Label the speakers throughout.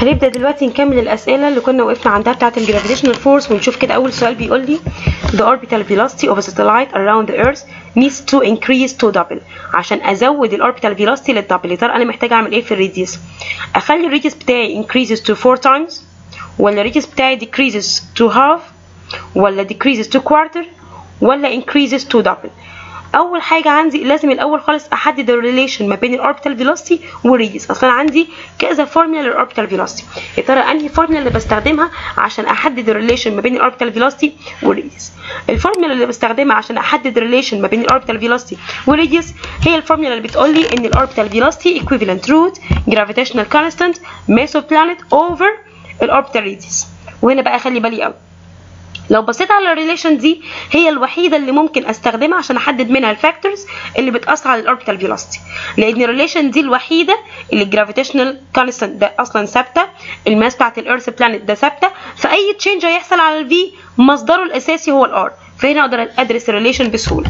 Speaker 1: هنبدأ دلوقتي نكمل الأسئلة اللي كنا وقفنا عندها بتاعة الجرافيتيشنال فورس ونشوف كده أول سؤال بيقول لي the orbital velocity of a satellite around the earth needs to increase to double عشان أزود الأوربيتال velocity للدبل يا ترى أنا محتاجة أعمل إيه في الراديوس أخلي الراديوس بتاعي increases to 4 times ولا الراديوس بتاعي decreases to half ولا decreases to quarter ولا increases to double اول حاجه عندي لازم الاول خالص احدد الريليشن ما بين الاوربيتال فيلوسيتي والريديوس اصلا عندي كذا فورمولا للاوربيتال فيلوسيتي يا ترى انهي فورمولا اللي بستخدمها عشان احدد الريليشن ما بين الاوربيتال فيلوسيتي والريديوس الفورمولا اللي بستخدمها عشان احدد الريليشن ما بين الاوربيتال فيلوسيتي والريديوس هي الفورمولا اللي بتقول لي ان الاوربيتال فيلوسيتي equivalent root gravitational constant mass of planet over الاوربيتال ريديوس وهنا بقى خلي بالي قوي لو بصيت على الريليشن دي هي الوحيده اللي ممكن استخدمها عشان احدد منها الفاكتورز اللي بتاثر على الاوربيتال فيلوسيتي لان الريليشن دي الوحيده اللي الجرافيتيشنال كونستانت ده اصلا ثابته الماس بتاعت الارث بلانيت ده ثابته فاي تشينج هيحصل على الفي مصدره الاساسي هو الار فهنا اقدر ادرس الريليشن بسهوله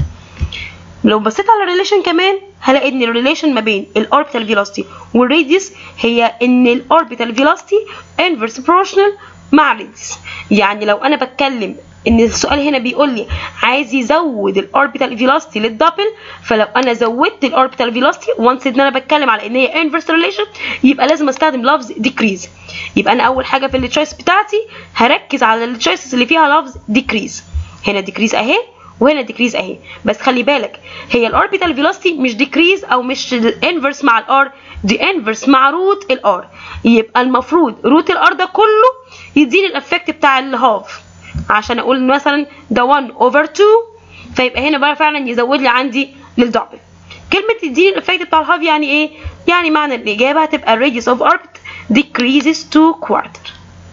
Speaker 1: لو بصيت على الريليشن كمان هلاقي ان الريليشن ما بين الاوربيتال فيلوسيتي والراديوس هي ان الاوربيتال فيلوسيتي انفرس بروبورشنال مع الراديوس يعني لو انا بتكلم ان السؤال هنا بيقول لي عايز يزود الاوربيتال فيلوسيتي للدبل فلو انا زودت الاوربيتال فيلوسيتي وانس ان انا بتكلم على ان هي انفرس ريليشن يبقى لازم استخدم لفظ ديكريز يبقى انا اول حاجه في التشويس بتاعتي هركز على التشويسز اللي فيها لفظ ديكريز هنا ديكريز اهي وهنا ديكريز اهي بس خلي بالك هي الاوربيتال فيلوسيتي مش ديكريز او مش انفرس مع الار دي انفرس مع روت الار يبقى المفروض روت الار ده كله يديني الافكت بتاع الهاف عشان اقول مثلا ده 1 اوفر 2 فيبقى هنا بقى فعلا يزود لي عندي للدبل كلمه يديني الافكت بتاع الهاف يعني ايه يعني معنى الاجابه هتبقى radius of orbit decreases to quarter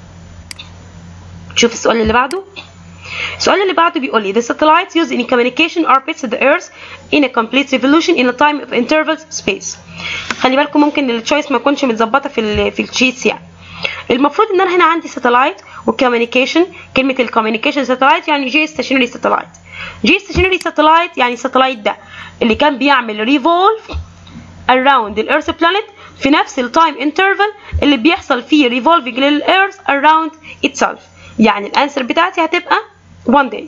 Speaker 1: شوف السؤال اللي بعده السؤال اللي بعده بيقول لي the satellites used in communication orbits the earth in a complete revolution in a time of interval space خلي بالكم ممكن التشويس ما تكونش متظبطه في ال في الشيتس يعني المفروض ان انا هنا عندي ساتلايت وكوميونيكيشن كلمه الكوميونيكيشن ساتلايت يعني جي ستيشنري ساتلايت جي ستيشنري ساتلايت يعني الساتلايت ده اللي كان بيعمل ريفولف around الارث بلانيت في نفس التايم انترفال اللي بيحصل فيه ريفولفنج للارث around itself يعني الانسر بتاعتي هتبقى one day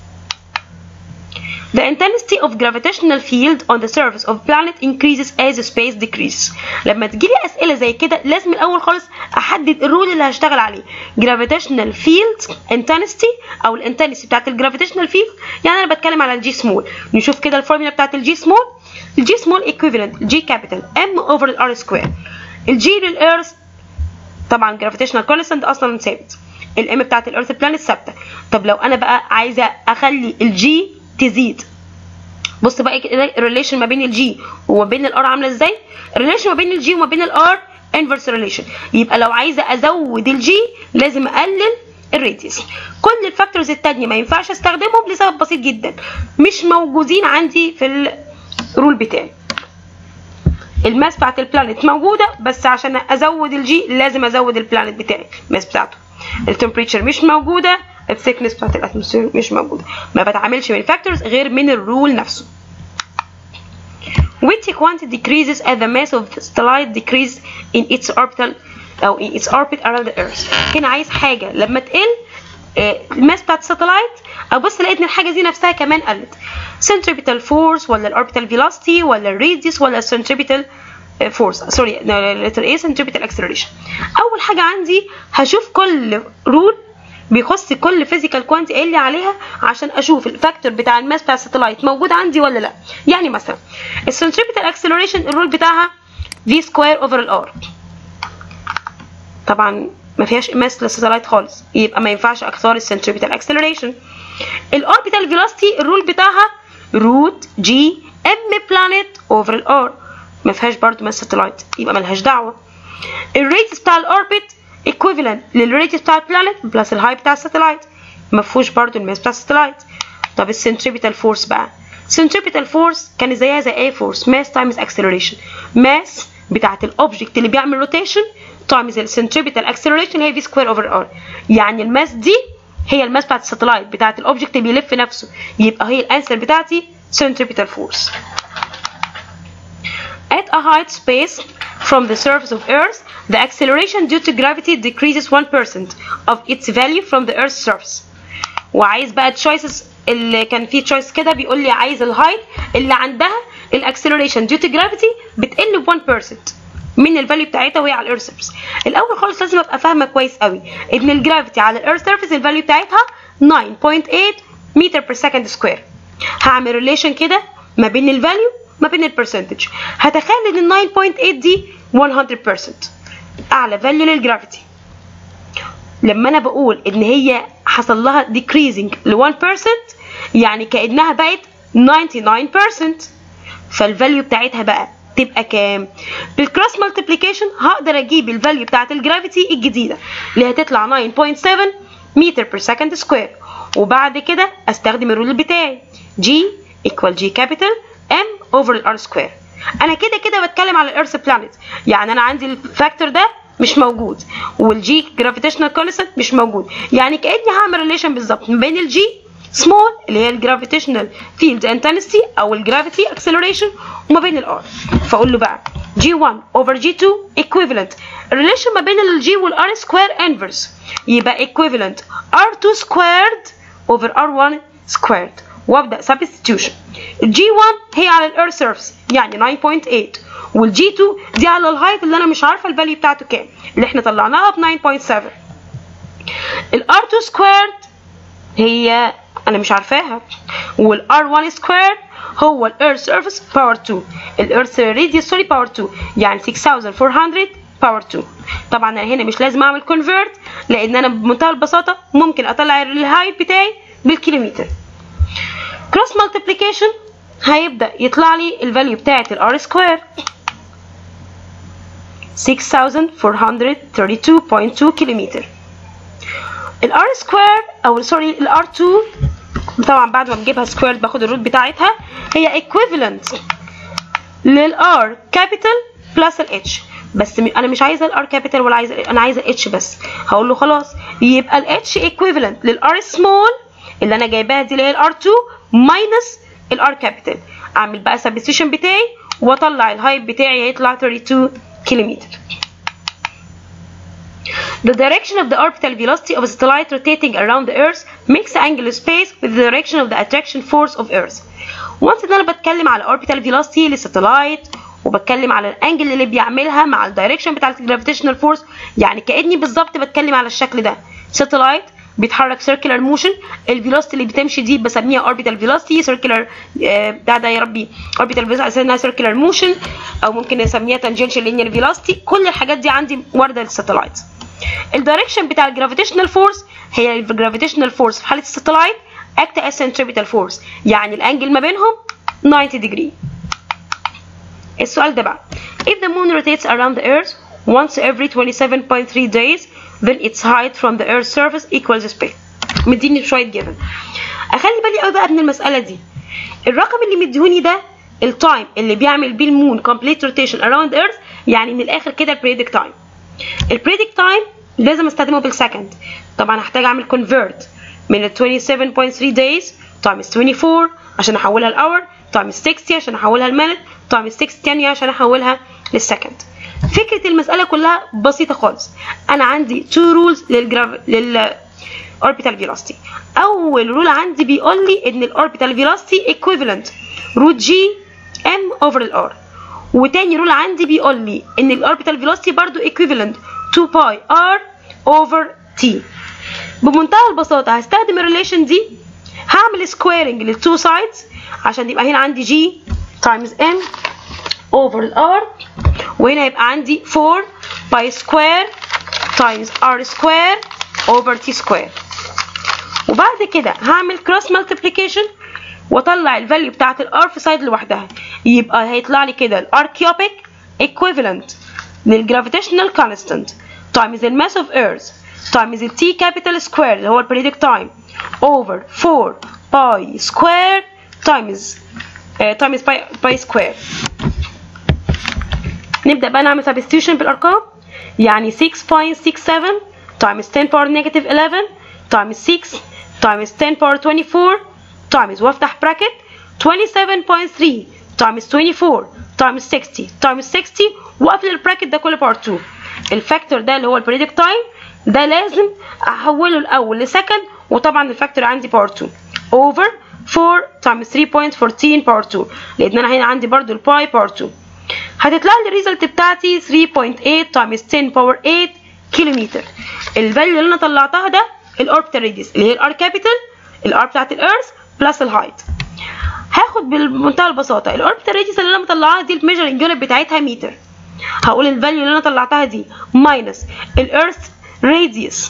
Speaker 1: The intensity of gravitational field on the surface of planet increases as space decreases. لما تجيلي أسئلة زي كده لازم الأول خالص أحدد الرول اللي هشتغل عليه. gravitational field intensity أو الانتنسي بتاعت الجرافيتيشنال فيلد يعني أنا بتكلم على الجي سمول. نشوف كده الفورمولا بتاعت الجي سمول. الجي سمول equivalent جي كابيتال M over الار سكوير. الجي للإيرث طبعا gravitational constant أصلا ثابت. الام بتاعت الارث بلانت ثابته طب لو انا بقى عايزه اخلي الجي تزيد بص بقى الريليشن ما بين الجي وما بين الار عامله ازاي الريليشن ما بين الجي وما بين الار انفرس ريليشن يبقى لو عايزه ازود الجي لازم اقلل الراديوس كل الفاكتورز التانية ما ينفعش استخدمهم لسبب بسيط جدا مش موجودين عندي في الرول بتاعي الماس بتاعت البلانيت موجوده بس عشان ازود الجي لازم ازود البلانيت بتاعي الماس بتاعته التمبريتشر مش موجوده الثيكنس بتاعت الاتموسفير مش موجوده ما بتعاملش من الفاكتورز غير من الرول نفسه which quantity decreases as the mass of the satellite decreases in its orbital او in its orbit around the earth هنا عايز حاجه لما تقل الماس بتاعت الساتلايت ابص لقيت ان الحاجه دي نفسها كمان قلت centripetal force ولا الاوربيتال velocity ولا الراديوس ولا السنتريبيتال فورس سوري لتر ايه centripetal acceleration اول حاجه عندي هشوف كل رول بيخص كل فيزيكال كوانتي قايل لي عليها عشان اشوف الفاكتور بتاع الماس بتاع الساتلايت موجود عندي ولا لا يعني مثلا السنتريبيتال اكسلريشن الرول بتاعها في سكوير اوفر الار طبعا ما فيهاش ماس للساتلايت خالص يبقى ما ينفعش اختار السنتريبيتال اكسلريشن الاوربيتال فيلوسيتي الرول بتاعها روت جي ام بلانيت اوفر الار ما فيهاش برضو ماس ساتلايت يبقى ملهاش دعوه الريتس بتاع الاوربت equivalent للريتس بتاع البلانيت بلس الهاي بتاع الساتلايت ما فيهوش برضو الماس بتاع الساتلايت طب السنتريبيتال فورس بقى السنتريبيتال فورس كانت زيها زي اي فورس ماس تايمز اكسلريشن ماس بتاعت الاوبجكت اللي بيعمل روتيشن تايمز السنتريبيتال اكسلريشن هي في سكوير اوفر ار يعني الماس دي هي الماس بتاعت الساتلايت بتاعت الاوبجكت اللي بيلف نفسه يبقى هي الانسر بتاعتي centripetal force at a height space from the surface of Earth, the acceleration due to gravity decreases 1% of its value from the Earth's surface. وعايز بقى choices اللي كان في choice كده بيقول لي عايز الهايت اللي عندها الاكسلريشن due to gravity بتقل ب 1% من الفاليو بتاعتها وهي على الارث سيرفيس الاول خالص لازم ابقى فاهمه كويس قوي ان الجرافيتي على الارث سيرفيس الفاليو بتاعتها 9.8 متر بير سكند سكوير هعمل ريليشن كده ما بين الفاليو ما بين البرسنتج هتخيل ان ال 9.8 دي 100% اعلى فاليو للجرافيتي لما انا بقول ان هي حصل لها decreasing ل 1% يعني كانها بقت 99% فالفاليو بتاعتها بقى تبقى كام بالكروس مالتيبليكيشن هقدر اجيب الفاليو بتاعت الجرافيتي الجديده اللي هتطلع 9.7 متر بير سكند سكوير وبعد كده استخدم الرول بتاعي G equal G capital M over الار سكوير انا كده كده بتكلم على الارث بلانيت يعني انا عندي الفاكتور ده مش موجود والجي جرافيتيشنال كونستنت مش موجود يعني كاني هعمل ريليشن بالظبط ما بين الجي سمول اللي هي الجرافيتيشنال فيلد انتنسيتي او الجرافيتي اكسلريشن وما بين الار فاقول له بقى G1 over G2 equivalent الريليشن ما بين الجي والار سكوير انفرس يبقى equivalent R2 squared over R1 squared وابدا substitution الجي 1 هي على الار سيرفس يعني 9.8 والجي 2 دي على الهايت اللي انا مش عارفه الفاليو بتاعته كام اللي احنا طلعناها ب 9.7 الار 2 سكويرد هي انا مش عارفاها والار 1 سكويرد هو الارث سيرفيس باور 2 الارث راديوس سوري باور 2 يعني 6400 باور 2 طبعا انا هنا مش لازم اعمل كونفيرت لان انا بمنتهى البساطه ممكن اطلع الهايت بتاعي بالكيلومتر كروس مالتيبليكيشن هيبدا يطلع لي الفاليو بتاعه الار سكوير 6432.2 كيلومتر الار سكوير او سوري الار 2 طبعا بعد ما بجيبها سكوير باخد الروت بتاعتها هي equivalent للار كابيتال بلس الاتش بس انا مش عايزه الار كابيتال ولا عايزه انا عايزه اتش بس هقول له خلاص يبقى الاتش equivalent للار سمول اللي انا جايباها دي اللي هي الار 2 ماينس الار كابيتال اعمل بقى سبستيشن بتاعي واطلع الهايت بتاعي هيطلع 32 كيلومتر The direction of the orbital velocity of a satellite rotating around the Earth makes the angular space with the direction of the attraction force of Earth. Once ان انا بتكلم على orbital velocity للساتلايت وبتكلم على الانجل اللي بيعملها مع الدايركشن بتاع الجرافيتيشنال فورس يعني كاني بالظبط بتكلم على الشكل ده ساتلايت بيتحرك سيركلر موشن الفيلوسيتي اللي بتمشي دي بسميها اوربيتال فيلوسيتي سيركلر بتاع ده يا ربي اوربيتال فيلوسيتي اسمها سيركلر موشن او ممكن نسميها تانجنشال لينير فيلوسيتي كل الحاجات دي عندي وارده للساتلايت الدايركشن بتاع الجرافيتيشنال فورس هي الجرافيتيشنال فورس في حاله الساتلايت اكت as centripetal force يعني الانجل ما بينهم 90 degree السؤال ده بقى if the moon rotates around the earth once every 27.3 days then its height from the earth's surface equals space مديني شويه جيفن اخلي بالي قوي بقى من المساله دي الرقم اللي مديهوني ده التايم اللي بيعمل بيه المون complete rotation around the earth يعني من الاخر كده البريدك تايم البريدك تايم لازم استخدمه بالسكند طبعا هحتاج اعمل convert من ال 27.3 days times 24 عشان احولها لاور times 60 عشان احولها لمينت times 6 تانية عشان احولها للسكند فكره المساله كلها بسيطه خالص انا عندي two rules للجراف لل orbital velocity اول رول عندي بيقول لي ان الاوربيتال velocity equivalent root g m over الار وتاني رول عندي بيقول لي ان الاوربيتال velocity برضو equivalent 2 باي r over t بمنتهى البساطه هستخدم الريليشن دي هعمل سكويرنج للتو سايدز عشان يبقى هنا عندي g times m over الار وهنا يبقى عندي 4 باي سكوير times r سكوير over t سكوير وبعد كده هعمل كروس مالتيبليكيشن واطلع الفاليو بتاعت الار في سايد لوحدها يبقى هيطلع لي كده الار كيوبيك equivalent للجرافيتيشنال كونستانت times الماس اوف ايرث times التي كابيتال سكوير اللي هو البريدك تايم over 4 باي سكوير times times باي باي سكوير نبدأ بقى نعمل substitution بالأرقام يعني 6.67 times 10 power negative 11 times 6 times 10 power 24 times وافتح bracket 27.3 times 24 تايمز 60 تايمز 60 وقفل البراكت ده كله بار 2 الفاكتور ده اللي هو البريدكت تايم ده لازم احوله الاول لسكند وطبعا الفاكتور عندي بار 2 اوفر 4 تايمز 3.14 بار 2 لان انا هنا عندي برضو الباي بار 2 هتطلع لي الريزلت بتاعتي 3.8 تايمز 10 باور 8 كيلومتر الفاليو اللي انا طلعتها ده الاوربيتال راديوس اللي هي الار كابيتال الار بتاعت الارث بلس الهايت هاخد بمنتهى البساطه الاوربيتال راديوس اللي انا مطلعاها دي الميجرنج يونت بتاعتها متر هقول الفاليو اللي انا طلعتها دي ماينس الارث راديوس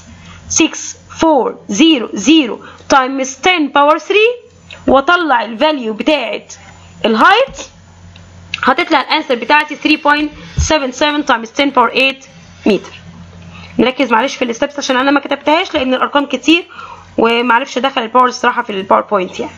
Speaker 1: 6400 تايمز 10 باور 3 واطلع الفاليو بتاعت الهايت هتطلع الانسر بتاعتي 3.77 تايمز 10 باور 8 متر نركز معلش في الستبس عشان انا ما كتبتهاش لان الارقام كتير ومعرفش ادخل الباور الصراحه في الباوربوينت يعني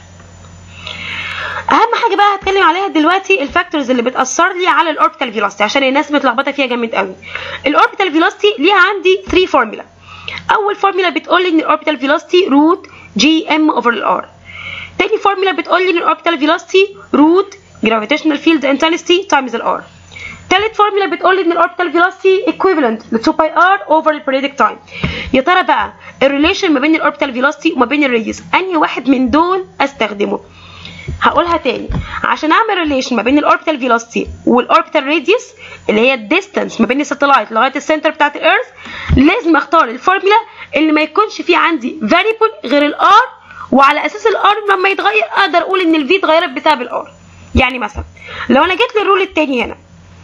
Speaker 1: اهم حاجه بقى هتكلم عليها دلوقتي الفاكتورز اللي بتاثر لي على الاوربيتال فيلوسيتي عشان الناس متلخبطه فيها جامد قوي الاوربيتال فيلوسيتي ليها عندي 3 فورمولا اول فورمولا بتقول لي ان الاوربيتال فيلوسيتي روت جي ام اوفر الار تاني فورمولا بتقول لي ان الاوربيتال فيلوسيتي روت gravitational field intensity times الار تالت فورمولا بتقول لي ان الاوربيتال فيلوسيتي equivalent ل 2 باي ار اوفر البريدكت تايم يا ترى بقى الريليشن ما بين الاوربيتال فيلوسيتي وما بين الراديوس انهي واحد من دول استخدمه هقولها تاني عشان اعمل ريليشن ما بين الاوربيتال فيلوسيتي والاوربيتال راديوس اللي هي الديستانس ما بين الساتلايت لغايه السنتر بتاعت الارث لازم اختار الفورمولا اللي ما يكونش فيه عندي فاريبل غير الار وعلى اساس الار لما يتغير اقدر اقول ان الفي اتغيرت بسبب الار يعني مثلا لو انا جيت للرول التاني هنا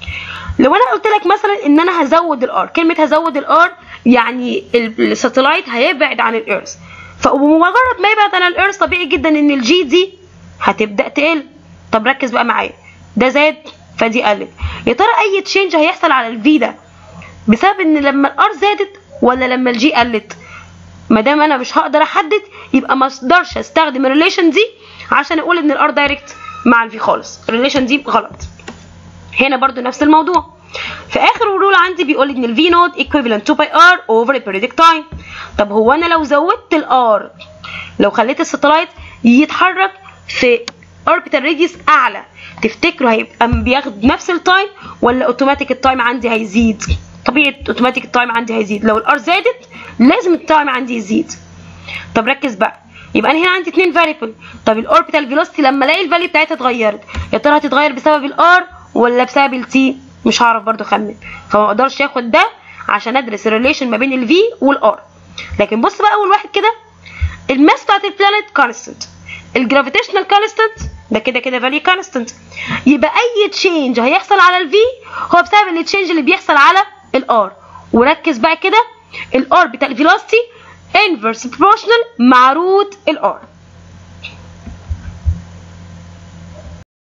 Speaker 1: لو انا قلت لك مثلا ان انا هزود الار كلمه هزود الار يعني الساتلايت هيبعد عن الارث فبمجرد ما يبعد عن الارث طبيعي جدا ان الجي دي هتبدا تقل طب ركز بقى معايا ده زاد فدي قلت يا ترى اي تشينج هيحصل على الفي ده بسبب ان لما الار زادت ولا لما الجي قلت ما دام انا مش هقدر احدد يبقى ما اقدرش استخدم الريليشن دي عشان اقول ان الار دايركت مع الفي خالص الريليشن دي غلط هنا برضو نفس الموضوع في اخر رول عندي بيقول ان الفي نوت equivalent to باي ار اوفر البريدكت تايم طب هو انا لو زودت الار لو خليت الساتلايت يتحرك في اوربيتال راديوس اعلى تفتكروا هيبقى بياخد نفس التايم ولا اوتوماتيك التايم عندي هيزيد طبيعي اوتوماتيك التايم عندي هيزيد لو الار زادت لازم التايم عندي يزيد طب ركز بقى يبقى انا هنا عندي اتنين فاريبل طب الاوربيتال فيلوسيتي لما الاقي الفاليو بتاعتها اتغيرت يا ترى هتتغير بسبب الار ولا بسبب التي مش هعرف برضو اخمن فما اقدرش اخد ده عشان ادرس الريليشن ما بين الفي والار لكن بص بقى اول واحد كده الماس بتاعت البلانيت كونستنت الجرافيتيشنال كونستنت ده كده كده فاليو كونستنت يبقى اي تشينج هيحصل على الفي هو بسبب التشينج اللي بيحصل على الار وركز بقى كده الار بتاع الفيلوسيتي انفرس بروبورشنال مع روت الار